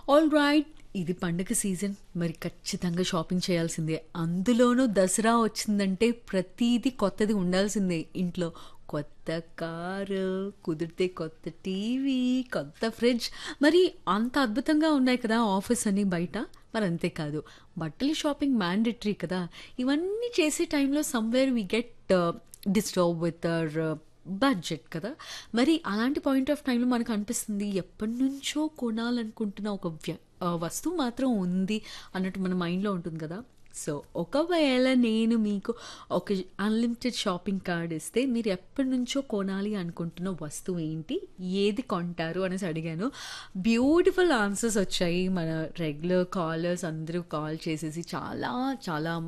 all right ఇది పండగ season మరి ఖచ్చితంగా షాపింగ్ చేయాల్సిందే అందులోనూ దసరా వచ్చిందంటే ప్రతిదీ కొత్తది ఉండాల్సిందే ఇంట్లో కొత్త కారు కుదిరితే కొత్త టీవీ కొత్త ఫ్రిడ్జ్ మరి అంత అద్భుతంగా ఉన్నాయి కదా ఆఫర్స్ అన్ని బయట మరి అంతేకాదు బట్టల షాపింగ్ మ్యాండేటరీ కదా ఇవన్నీ చేసే టైంలో somewhere we get disturb with our budget కదా మరి అలాంటి పాయింట్ ఆఫ్ టైంలో మనకు అనిపిస్తుంది ఎప్పటి నుంచో కొనాలనుకుంటున్న ఒక వ్య ఆ, వస్తువు మాత్రం ఉంది అన్నట్టు మన మైండ్లో ఉంటుంది కదా సో ఒకవేళ నేను మీకు ఒక అన్లిమిటెడ్ షాపింగ్ కార్డ్ ఇస్తే మీరు ఎప్పటి నుంచో కొనాలి అనుకుంటున్న వస్తువు ఏంటి ఏది కొంటారు అనేసి అడిగాను బ్యూటిఫుల్ ఆన్సర్స్ వచ్చాయి మన రెగ్యులర్ కాలర్స్ అందరూ కాల్ చేసేసి చాలా చాలా